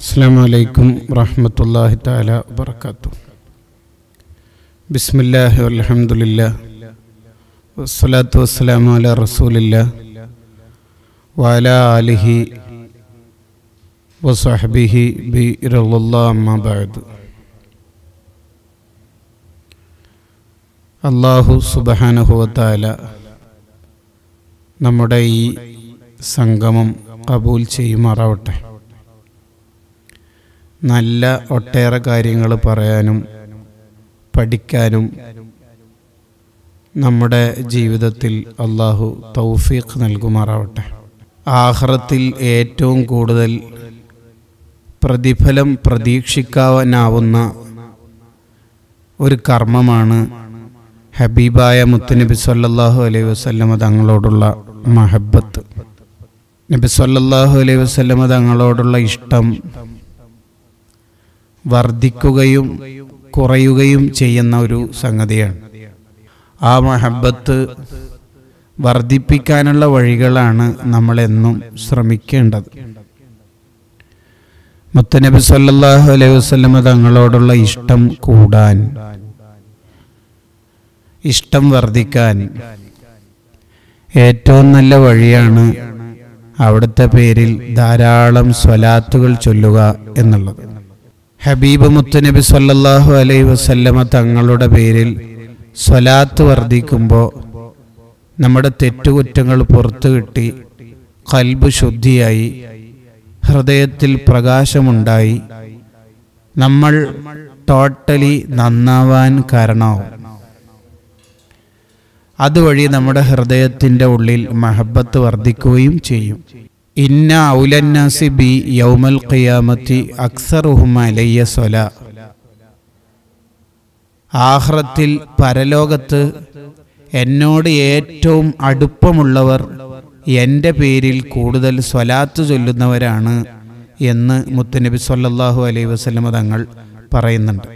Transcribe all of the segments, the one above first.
السلام عليكم ورحمة الله تعالى وبركاته بسم الله والحمد لله والصلاة والسلام على رسول الله وعلى آله وصحبه برضا الله أما بعد അള്ളാഹു സുബഹാനുഹുവത്താല നമ്മുടെ ഈ സംഗമം കബൂൽ ചെയ്യുമാറാവട്ടെ നല്ല ഒട്ടേറെ കാര്യങ്ങൾ പറയാനും പഠിക്കാനും നമ്മുടെ ജീവിതത്തിൽ അള്ളാഹു തൗഫീഖ് നൽകുമാറാവട്ടെ ആഹ്റത്തിൽ ഏറ്റവും കൂടുതൽ പ്രതിഫലം പ്രതീക്ഷിക്കാനാവുന്ന ഒരു കർമ്മമാണ് ഹബീബായ മുത്തുനബി സല്ലല്ലാഹു അലൈഹി വസല്ലമ തങ്ങളോടുള്ള മഹബത്ത് നബി സല്ലല്ലാഹു അലൈഹി വസല്ലമ തങ്ങളോടുള്ള ഇഷ്ടം വർദ്ധിക്കുകയും കുറയുകയും ചെയ്യുന്ന ഒരു സംഗതിയാണ് ആ മഹബത്ത് വർദ്ധിപ്പിക്കാനുള്ള വഴികളാണ് നമ്മളെന്നും ശ്രമിക്കേണ്ടത് മുത്തനബി സല്ലല്ലാഹു അലൈഹി വസല്ലമ തങ്ങളോടുള്ള ഇഷ്ടം കൂടാൻ ഇഷ്ടം വർദ്ധിക്കാൻ ഏറ്റവും നല്ല വഴിയാണ് അവിടുത്തെ പേരിൽ ധാരാളം സ്വലാത്തുകൾ ചൊല്ലുക എന്നുള്ളത് ഹബീബ് മുത്തുനബി സല്ലല്ലാഹു അലൈഹി വസല്ലമ തങ്ങളുടെ പേരിൽ സ്വലാത്ത് വർദ്ധിക്കുമ്പോൾ നമ്മുടെ തെറ്റുകുറ്റങ്ങൾ പുറത്തു കിട്ടി കൽബ് ശുദ്ധിയായി ഹൃദയത്തിൽ പ്രകാശമുണ്ടായി നമ്മൾ ടോട്ടലി നന്നാവാൻ കാരണമാവും അതുവഴി നമ്മുടെ ഹൃദയത്തിൻ്റെ ഉള്ളിൽ മഹബത്ത് വർദ്ധിക്കുകയും ചെയ്യും ഇന്ന ഔലന്നാസി ബി യൗമൽ ഖിയാമത്തി അക്സറുഹും അലയ്യ സ്വല ആഹ്റത്തിൽ പരലോകത്ത് എന്നോട് ഏറ്റവും അടുപ്പമുള്ളവർ എൻ്റെ പേരിൽ കൂടുതൽ സ്വലാത്ത് ചൊല്ലുന്നവരാണ് എന്ന് മുത്തനബി സല്ലല്ലാഹു അലൈഹി വസല്ലമ തങ്ങൾ പറയുന്നുണ്ട്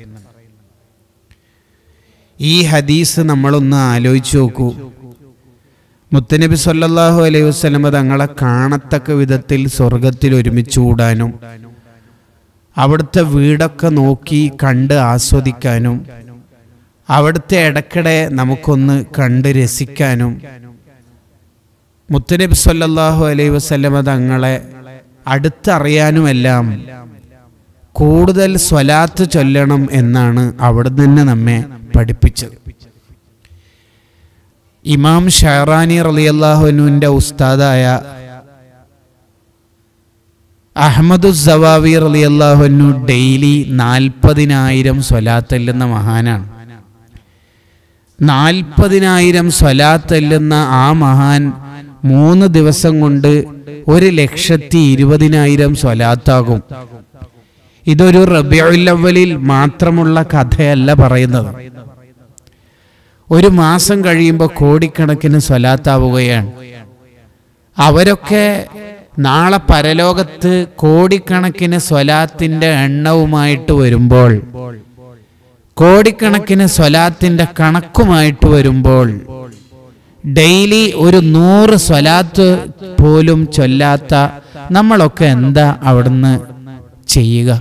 ഈ ഹദീസ് നമ്മളൊന്ന് ആലോചിച്ച് നോക്കൂ മുത്തനബി സല്ലല്ലാഹു അലൈഹി വസല്ലമ തങ്ങളെ കാണത്തക്ക വിധത്തിൽ സ്വർഗത്തിൽ ഒരുമിച്ച് കൂടാനും അവിടുത്തെ വീടൊക്കെ നോക്കി കണ്ട് ആസ്വദിക്കാനും അവിടുത്തെ ഇടയ്ക്കിടെ നമുക്കൊന്ന് കണ്ട് രസിക്കാനും മുത്തനബി സല്ലല്ലാഹു അലൈഹി വസല്ലമ തങ്ങളെ അടുത്തറിയാനുമെല്ലാം കൂടുതൽ സ്വലാത്ത് ചൊല്ലണം എന്നാണ് അവിടെ നിന്ന് നമ്മെ പഠിപ്പിച്ചത് ഇമാം ഷഹറാനി റളിയല്ലാഹുവിൻ്റെ ഉസ്താദായ അഹമ്മദു സവാവി റളിയല്ലാഹുനു ഡെയിലി നാൽപ്പതിനായിരം സ്വലാത്തല്ലുന്ന മഹാനാണ് നാൽപ്പതിനായിരം സ്വലാത്തല്ലുന്ന ആ മഹാൻ മൂന്ന് ദിവസം കൊണ്ട് ഒരു ലക്ഷത്തി ഇരുപതിനായിരം സ്വലാത്താകും ഇതൊരു റബിയുല്ലവലിൽ മാത്രമുള്ള കഥയല്ല പറയുന്നത് ഒരു മാസം കഴിയുമ്പോൾ കോടിക്കണക്കിന് സ്വലാത്താവുകയാണ് അവരൊക്കെ നാളെ പരലോകത്ത് കോടിക്കണക്കിന് സ്വലാത്തിന്റെ എണ്ണവുമായിട്ട് വരുമ്പോൾ കോടിക്കണക്കിന് സ്വലാത്തിന്റെ കണക്കുമായിട്ട് വരുമ്പോൾ ഡെയിലി ഒരു നൂറ് സ്വലാത്ത് പോലും ചൊല്ലാത്ത നമ്മളൊക്കെ എന്താ അവിടുന്ന് ചെയ്യുക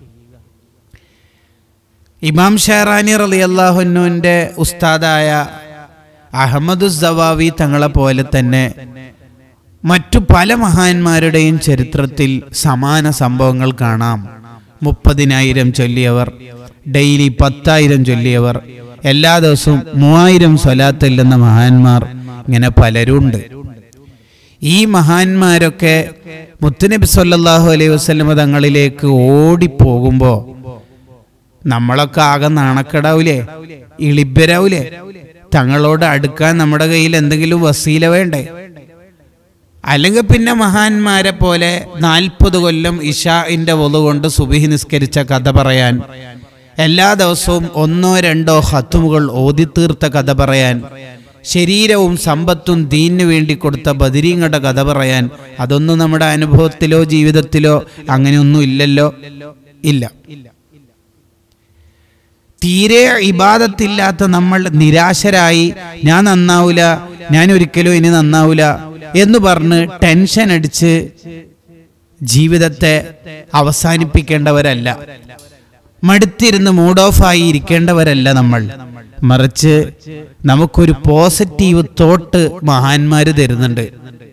ഇമാം ഷെഹറാനി റലി അള്ളാഹുനുവിൻ്റെ ഉസ്താദായ അഹമ്മദ് സവാവി തങ്ങളെ പോലെ തന്നെ മറ്റു പല മഹാന്മാരുടെയും ചരിത്രത്തിൽ സമാന സംഭവങ്ങൾ കാണാം മുപ്പതിനായിരം ചൊല്ലിയവർ ഡെയിലി പത്തായിരം ചൊല്ലിയവർ എല്ലാ ദിവസവും മൂവായിരം സ്വലാത്തില്ലെന്ന മഹാന്മാർ ഇങ്ങനെ പലരുണ്ട് ഈ മഹാന്മാരൊക്കെ മുത്തുനബി സല്ലല്ലാഹു അലൈഹി വസല്ലമ തങ്ങളിലേക്ക് ഓടിപ്പോകുമ്പോൾ നമ്മളൊക്കെ ആകെ നാണക്കെടാവൂലേ ഇളിബരാവൂലേ തങ്ങളോട് അടുക്കാൻ നമ്മുടെ കയ്യിൽ എന്തെങ്കിലും വസീല വേണ്ടേ അല്ലെങ്കിൽ പിന്നെ മഹാന്മാരെ പോലെ നാൽപ്പത് കൊല്ലം ഇഷാഇന്റെ കൊണ്ട് സുബിഹി നിസ്കരിച്ച കഥ പറയാൻ എല്ലാ ദിവസവും ഒന്നോ രണ്ടോ ഹത്തുമുകൾ ഓതിത്തീർത്ത കഥ പറയാൻ ശരീരവും സമ്പത്തും ദീനു വേണ്ടി കൊടുത്ത ബദിരീങ്ങളുടെ കഥ പറയാൻ അതൊന്നും നമ്മുടെ അനുഭവത്തിലോ ജീവിതത്തിലോ അങ്ങനെയൊന്നും ഇല്ലല്ലോ ഇല്ല തീരെ ഇബാദത്തില്ലാത്ത നമ്മൾ നിരാശരായി ഞാൻ നന്നാവൂല ഞാൻ ഒരിക്കലും ഇനി നന്നാവൂല എന്ന് പറഞ്ഞ് ടെൻഷൻ അടിച്ച് ജീവിതത്തെ അവസാനിപ്പിക്കേണ്ടവരല്ല മടുത്തിരുന്ന് മൂഡ് ഓഫായി ഇരിക്കേണ്ടവരല്ല നമ്മൾ മറിച്ച് നമുക്കൊരു പോസിറ്റീവ് തോട്ട് മഹാന്മാര് തരുന്നുണ്ട്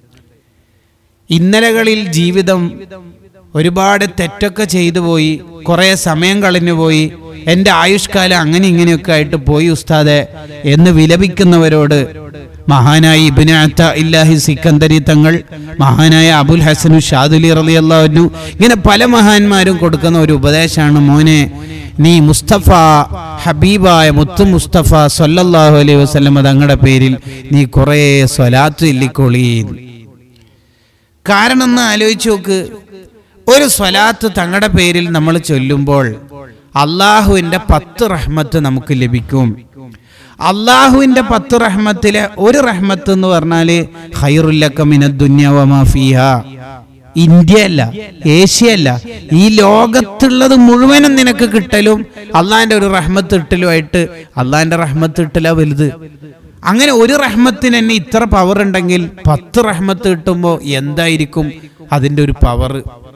ഇന്നലകളിൽ ജീവിതം ഒരുപാട് തെറ്റൊക്കെ ചെയ്തു പോയി കുറേ സമയം കളഞ്ഞു പോയി എൻ്റെ ആയുഷ്കാലം അങ്ങനെ ഇങ്ങനെയൊക്കെ ആയിട്ട് പോയി ഉസ്താദെ എന്ന് വിലപിക്കുന്നവരോട് മഹാനായ ഇബിന് അത്ത ഇല്ലാഹി സിക്കന്ദരി തങ്ങൾ മഹാനായ അബുൽ ഹസനു ഷാദുലി റലി അള്ളാഹുനു ഇങ്ങനെ പല മഹാന്മാരും കൊടുക്കുന്ന ഒരു ഉപദേശമാണ് മോനെ നീ മുസ്തഫ ഹബീബായ മുത്തു മുസ്തഫ സല്ലല്ലാഹു അലൈഹി വസല്ലമ തങ്ങളുടെ പേരിൽ നീ കുറേ സ്വലാത്ത് ഇല്ലിക്കൊളീ കാരണം ഒന്ന് ആലോചിച്ച് നോക്ക് ഒരു സ്വലാത്ത് തങ്ങളുടെ പേരിൽ നമ്മൾ ചൊല്ലുമ്പോൾ അള്ളാഹുവിൻ്റെ പത്ത് റഹ്മത്ത് നമുക്ക് ലഭിക്കും അള്ളാഹുവിൻ്റെ പത്ത് റഹ്മത്തിലെ ഒരു റഹ്മത്ത് എന്ന് പറഞ്ഞാൽ ഹൈറുല്ലക്കമിന ദുന്യവമാഫിയ ഇന്ത്യ അല്ല ഏഷ്യ അല്ല ഈ ലോകത്തുള്ളത് മുഴുവനും നിനക്ക് കിട്ടലും അള്ളാഹിന്റെ ഒരു റഹ്മത്ത് കിട്ടലുമായിട്ട് അള്ളാഹിന്റെ റഹ്മത്ത് കിട്ടല വലുത് അങ്ങനെ ഒരു റഹ്മത്തിന് തന്നെ ഇത്ര പവർ ഉണ്ടെങ്കിൽ പത്ത് റഹ്മത്ത് കിട്ടുമ്പോൾ എന്തായിരിക്കും അതിന്റെ ഒരു പവർ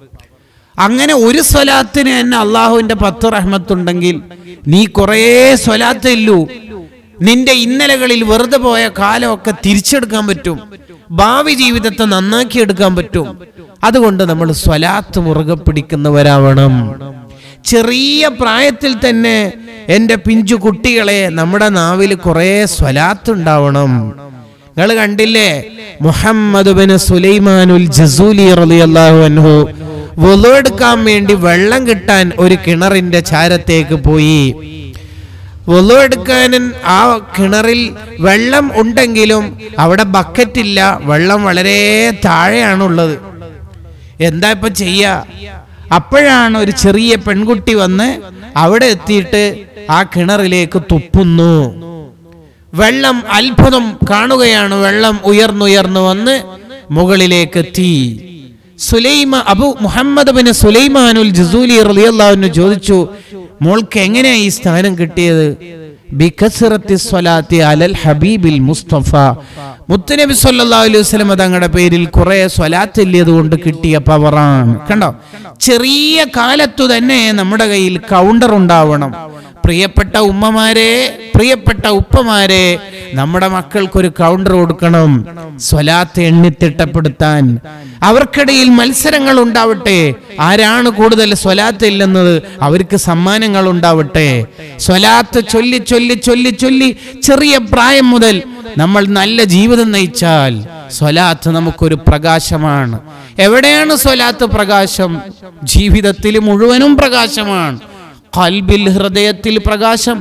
അങ്ങനെ ഒരു സ്വലാത്തിന് തന്നെ അള്ളാഹുവിന്റെ പത്ത് റഹ്മത്തുണ്ടെങ്കിൽ നീ കുറേ സ്വലാത്ത് ഇല്ലു നിന്റെ ഇന്നലകളിൽ വെറുതെ പോയ കാലമൊക്കെ തിരിച്ചെടുക്കാൻ പറ്റും ഭാവി ജീവിതത്തെ നന്നാക്കി എടുക്കാൻ പറ്റും അതുകൊണ്ട് നമ്മൾ സ്വലാത്ത് മുറുകെ പിടിക്കുന്നവരാവണം ചെറിയ പ്രായത്തിൽ തന്നെ എൻ്റെ പിഞ്ചു കുട്ടികളെ നമ്മുടെ നാവിൽ കുറേ സ്വലാത്ത് ഉണ്ടാവണം നിങ്ങൾ കണ്ടില്ലേ മുഹമ്മദ് ബിൻ സുലൈമാനുൽ ജസൂലി റളിയല്ലാഹു അൻഹു വുളു എടുക്കാൻ വേണ്ടി വെള്ളം കിട്ടാൻ ഒരു കിണറിന്റെ ചാരത്തേക്ക് പോയി വുളു എടുക്കാൻ ആ കിണറിൽ വെള്ളം ഉണ്ടെങ്കിലും അവിടെ ബക്കറ്റില്ല വെള്ളം വളരെ താഴെയാണുള്ളത് എന്താ ഇപ്പൊ ചെയ്യ അപ്പോഴാണ് ഒരു ചെറിയ പെൺകുട്ടി വന്ന് അവിടെ എത്തിയിട്ട് ആ കിണറിലേക്ക് തുപ്പുന്നു വെള്ളം അത്ഭുതം കാണുകയാണ് വെള്ളം ഉയർന്നുയർന്നു വന്ന് മുകളിലേക്ക് എത്തി സുലൈമ അബു മുഹമ്മദ് ബിൻ സുലൈമാനുൽ ജസൂലി റളിയല്ലാഹു ചോദിച്ചു മോൾക്ക് എങ്ങനെയാ ഈ സ്ഥാനം കിട്ടിയത് ബികസ്റത്തി സ്വലാത്തി അലൽ ഹബീബിൽ മുസ്തഫ മുത്തനബി സല്ലല്ലാഹു അലൈഹി വസല്ലം തങ്ങളുടെ പേരിൽ കുറെ സ്വലാത്ത് ഇല്ലത് കൊണ്ട് കിട്ടിയ പവറാണ് കണ്ടോ ചെറിയ കാലത്തു തന്നെ നമ്മുടെ കയ്യിൽ കൗണ്ടർ ഉണ്ടാവണം പ്രിയപ്പെട്ട ഉമ്മമാരെ പ്രിയപ്പെട്ട ഉപ്പമാരെ നമ്മുടെ മക്കൾക്കൊരു കൗണ്ടർ കൊടുക്കണം സ്വലാത്ത് എണ്ണിത്തിട്ടപ്പെടുത്താൻ അവർക്കിടയിൽ മത്സരങ്ങൾ ഉണ്ടാവട്ടെ ആരാണ് കൂടുതൽ സ്വലാത്ത് ഇല്ലെന്നത് അവർക്ക് സമ്മാനങ്ങൾ ഉണ്ടാവട്ടെ സ്വലാത്ത് ചൊല്ലി ചൊല്ലി ചൊല്ലി ചൊല്ലി ചെറിയ പ്രായം മുതൽ നമ്മൾ നല്ല ജീവിതം നയിച്ചാൽ സ്വലാത്ത് നമുക്കൊരു പ്രകാശമാണ് എവിടെയാണ് സ്വലാത്ത് പ്രകാശം ജീവിതത്തിൽ മുഴുവനും പ്രകാശമാണ് കൽബിൽ ഹൃദയത്തിൽ പ്രകാശം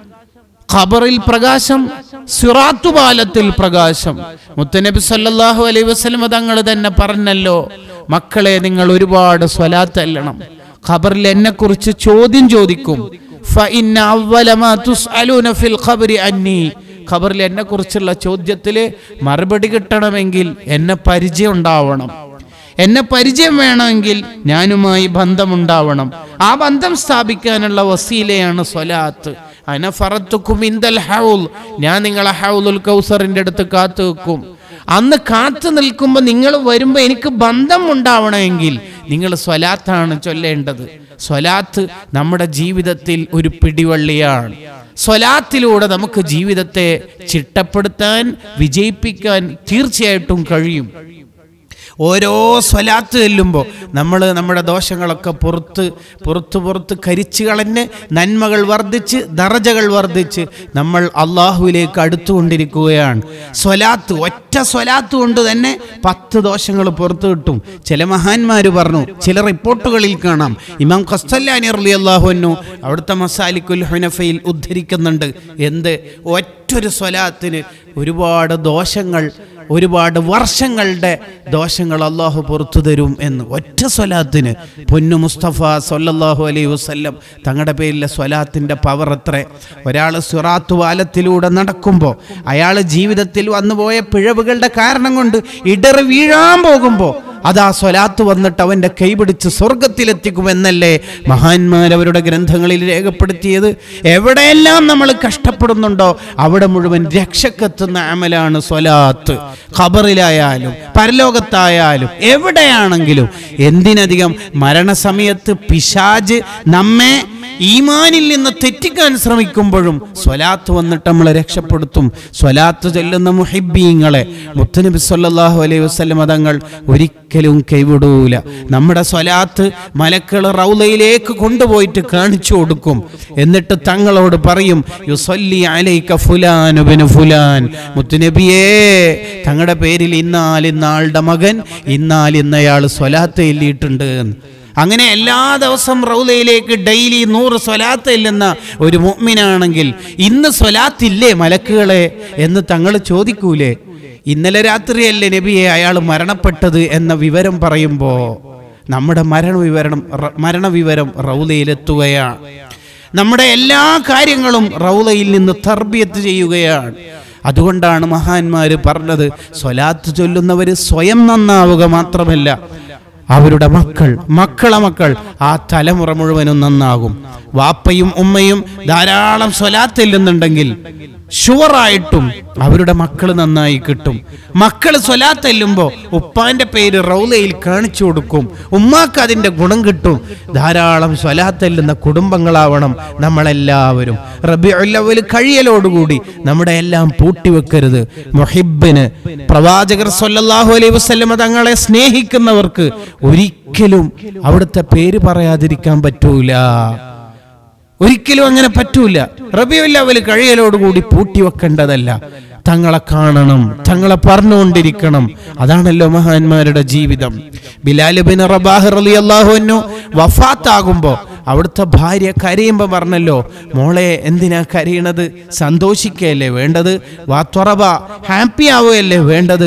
ഖബറിൽ പ്രകാശം സിറാത്തുപാലത്തിൽ പ്രകാശം മുത്തനബി സല്ലല്ലാഹു അലൈഹി വസല്ലം തങ്ങൾ തന്നെ പറഞ്ഞല്ലോ മക്കളെ നിങ്ങൾ ഒരുപാട് സ്വലാത്ത് അല്ലണം ഖബറിൽ എന്നെ കുറിച്ച് ചോദ്യം ചോദിക്കും ഫഇന്ന അവ്വല മാ തുസ്അലൂന ഫിൽ ഖബരി അന്നി ഖബറിൽ എന്നെ കുറിച്ചുള്ള ചോദ്യത്തില് മറുപടി കിട്ടണമെങ്കിൽ എന്നെ പരിചയം ഉണ്ടാവണം എന്നെ പരിചയം വേണമെങ്കിൽ ഞാനുമായി ബന്ധമുണ്ടാവണം ആ ബന്ധം സ്ഥാപിക്കാനുള്ള വസീലയാണ് സ്വലാത്ത് അനഫറത്തുക്കും ഇന്ദൽ ഹൗൽ ഞാൻ നിങ്ങളെ ഹൗലുൽ കൗസറിന്റെ അടുത്ത് കാത്തു വെക്കും അന്ന് കാത്തു നിൽക്കുമ്പോൾ നിങ്ങൾ വരുമ്പോൾ എനിക്ക് ബന്ധം ഉണ്ടാവണമെങ്കിൽ നിങ്ങൾ സ്വലാത്താണ് ചൊല്ലേണ്ടത് സ്വലാത്ത് നമ്മുടെ ജീവിതത്തിൽ ഒരു പിടിവള്ളിയാണ് സ്വലാത്തിലൂടെ നമുക്ക് ജീവിതത്തെ ചിട്ടപ്പെടുത്താൻ വിജയിപ്പിക്കാൻ തീർച്ചയായിട്ടും കഴിയും ഓരോ സ്വലാത്ത് ചെല്ലുമ്പോൾ നമ്മൾ നമ്മുടെ ദോഷങ്ങളൊക്കെ പുറത്ത് പുറത്ത് പുറത്ത് കരിച്ചു കളഞ്ഞ് നന്മകൾ വർദ്ധിച്ച് ദറജകൾ വർദ്ധിച്ച് നമ്മൾ അള്ളാഹുവിലേക്ക് അടുത്തുകൊണ്ടിരിക്കുകയാണ് സ്വലാത്ത് ഒറ്റ സ്വലാത്ത് കൊണ്ട് തന്നെ പത്ത് ദോഷങ്ങൾ പുറത്തു കിട്ടും ചില മഹാന്മാർ പറഞ്ഞു ചില റിപ്പോർട്ടുകളിൽ കാണാം ഇമാം ഖസ്തല്ലാനി അലി അള്ളാഹുനു അവിടുത്തെ മസാലിക്കുൽ ഹുനഫയിൽ ഉദ്ധരിക്കുന്നുണ്ട് എന്ത് ഒറ്റൊരു സ്വലാത്തിന് ഒരുപാട് ദോഷങ്ങൾ ഒരുപാട് വർഷങ്ങളുടെ ദോഷങ്ങൾ അള്ളാഹു പുറത്തു തരും എന്ന് ഒറ്റ സ്വലാത്തിന് പൊന്നു മുസ്തഫ സൊല്ലാഹു അലൈഹി വസ്ല്ലം തങ്ങളുടെ പേരിലെ സ്വലാത്തിൻ്റെ പവർ എത്ര ഒരാൾ സുറാത്തു വാലത്തിലൂടെ നടക്കുമ്പോൾ അയാൾ ജീവിതത്തിൽ വന്നുപോയ പിഴവുകളുടെ കാരണം കൊണ്ട് ഇടറി വീഴാൻ പോകുമ്പോൾ അതാ സ്വലാത്ത് വന്നിട്ട് അവന്റെ കൈപിടിച്ച് സ്വർഗത്തിലെത്തിക്കുമെന്നല്ലേ മഹാന്മാരവരുടെ ഗ്രന്ഥങ്ങളിൽ രേഖപ്പെടുത്തിയത് എവിടെയെല്ലാം നമ്മൾ കഷ്ടപ്പെടുന്നുണ്ടോ അവിടെ മുഴുവൻ രക്ഷക്കെത്തുന്ന അമലാണ് സ്വലാത്ത് ഖബറിലായാലും പരലോകത്തായാലും എവിടെയാണെങ്കിലും എന്തിനധികം മരണസമയത്ത് പിശാജ് നമ്മെ ഈമാനിൽ നിന്ന് തെറ്റിക്കാൻ ശ്രമിക്കുമ്പോഴും സ്വലാത്ത് വന്നിട്ട് നമ്മളെ രക്ഷപ്പെടുത്തും സ്വലാത്ത് ചൊല്ലുന്ന മുഹിബീങ്ങളെ മുത്തനബി സല്ലല്ലാഹു അലൈഹി വസല്ലം തങ്ങൾ ഒരിക്കലും കൈവിടൂല നമ്മുടെ സ്വലാത്ത് മലക്കൾ റൗലയിലേക്ക് കൊണ്ടുപോയിട്ട് കാണിച്ചു കൊടുക്കും എന്നിട്ട് തങ്ങളോട് പറയും യുസല്ലി അലൈക ഫുലാൻ ഇബ്നു ഫുലാൻ മുത്തുനബിയേ തങ്ങളുടെ പേരിൽ ഇന്നാൽ ഇന്നാളുടെ മകൻ ഇന്നാൽ ഇന്നയാൾ സ്വലാത്ത് എല്ലിയിട്ടുണ്ട് എന്ന് അങ്ങനെ എല്ലാ ദിവസം റൗലയിലേക്ക് ഡെയിലി നൂറ് സ്വലാത്ത് ഇല്ലെന്ന ഒരു മുഅ്മിനാണെങ്കിൽ ഇന്ന് സ്വലാത്തില്ലേ മലക്കുകളെ എന്ന് തങ്ങൾ ചോദിക്കൂലേ ഇന്നലെ രാത്രിയല്ലേ നബിയെ അയാൾ മരണപ്പെട്ടത് എന്ന വിവരം പറയുമ്പോൾ നമ്മുടെ മരണവിവരണം റ- മരണവിവരം റൗലയിലെത്തുകയാണ് നമ്മുടെ എല്ലാ കാര്യങ്ങളും റൗലയിൽ നിന്ന് തർബിയത്ത് ചെയ്യുകയാണ് അതുകൊണ്ടാണ് മഹാന്മാര് പറഞ്ഞത് സ്വലാത്ത് ചൊല്ലുന്നവർ സ്വയം നന്നാവുക മാത്രമല്ല അവരുടെ മക്കൾ മക്കളെ മക്കൾ ആ തലമുറ മുഴുവനും നന്നാകും വാപ്പയും ഉമ്മയും ധാരാളം സ്വലാത്തെല്ലുന്നുണ്ടെങ്കിൽ ഷുവറായിട്ടും അവരുടെ മക്കൾ നന്നായി കിട്ടും മക്കൾ സ്വലാത്തെല്ലുമ്പോൾ ഉപ്പാന്റെ പേര് റൗലയിൽ കാണിച്ചു കൊടുക്കും ഉമ്മാക്ക് അതിന്റെ ഗുണം കിട്ടും ധാരാളം സ്വലാത്തെല്ലുന്ന കുടുംബങ്ങളാവണം നമ്മളെല്ലാവരും റബിയുല്ലവൽ കഴിയലോടുകൂടി നമ്മുടെ എല്ലാം പൂട്ടിവെക്കരുത് മുഹിബിന് പ്രവാചകർ സല്ലല്ലാഹു അലൈഹി വസല്ലമ തങ്ങളെ സ്നേഹിക്കുന്നവർക്ക് ഒരിക്കലും അവിടുത്തെ പേര് പറയാതിരിക്കാൻ പറ്റൂല ഒരിക്കലും അങ്ങനെ പറ്റൂല റബിയുല്ലവൽ കഴിയലോടുകൂടി പൂട്ടിവെക്കേണ്ടതല്ല തങ്ങളെ കാണണം തങ്ങളെ പറഞ്ഞുകൊണ്ടിരിക്കണം അതാണല്ലോ മഹാന്മാരുടെ ജീവിതം ബിലാൽ ബിൻ റബാഹ് റളിയല്ലാഹു അൻഹു വഫാത്താകുമ്പോൾ അവിടുത്തെ ഭാര്യ കരയുമ്പോൾ പറഞ്ഞല്ലോ മോളെ എന്തിനാ കരയണത് സന്തോഷിക്കല്ലേ വേണ്ടത് വാത്വറബ ഹാപ്പി ആവുകയല്ലേ വേണ്ടത്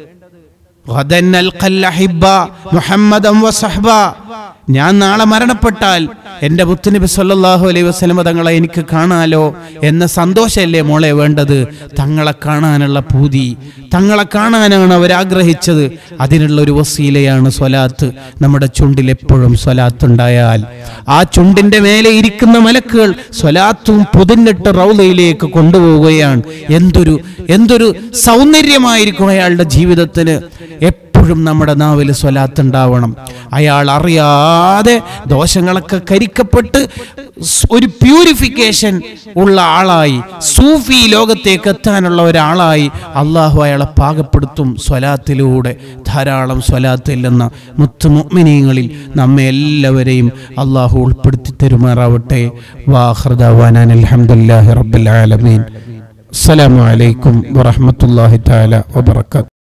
غداً نلقى الأحبة محمدا وصحبا ഞാൻ നാളെ മരണപ്പെട്ടാൽ എൻ്റെ മുത്തുനബി സല്ലല്ലാഹു അലൈഹി വസല്ലമ തങ്ങളെ എനിക്ക് കാണാലോ എന്ന സന്തോഷമല്ലേ മോളെ വേണ്ടത് തങ്ങളെ കാണാനുള്ള പൂതി തങ്ങളെ കാണാനാണ് അവർ ആഗ്രഹിച്ചത് അതിനുള്ള ഒരു വസീലയാണ് സ്വലാത്ത് നമ്മുടെ ചുണ്ടിൽ എപ്പോഴും സ്വലാത്ത് ഉണ്ടായാൽ ആ ചുണ്ടിന്റെ മേലെ ഇരിക്കുന്ന മലക്കുകൾ സ്വലാത്തും പൊതിഞ്ഞിട്ട് റൗലയിലേക്ക് കൊണ്ടുപോവുകയാണ് എന്തൊരു എന്തൊരു സൗന്ദര്യമായിരിക്കും അയാളുടെ ജീവിതത്തിന് എപ്പോഴും നമ്മുടെ നാവിൽ സ്വലാത്ത് ഉണ്ടാവണം അയാൾ അറിയാതെ ദോഷങ്ങളൊക്കെ കരിക്കപ്പെട്ട് സ് ഒരു പ്യൂരിഫിക്കേഷൻ ഉള്ള ആളായി സൂഫി ലോകത്തേക്ക് എത്താനുള്ള ഒരാളായി അള്ളാഹു അയാളെ പാകപ്പെടുത്തും സ്വലാത്തിലൂടെ ധാരാളം സ്വലാത്തില്ലെന്ന മുത്തുമുഅ്മിനീങ്ങളിൽ നമ്മെ എല്ലാവരെയും അള്ളാഹു ഉൾപ്പെടുത്തി തരുമാറാവട്ടെ വാഹൃദാൻ അലഹമുല്ലാഹി റബ്ബുൽ ആലമീൻ അസ്സലാമു അലൈക്കും വറഹ്മത്തുള്ളാഹി തആല വബറകാത്ത്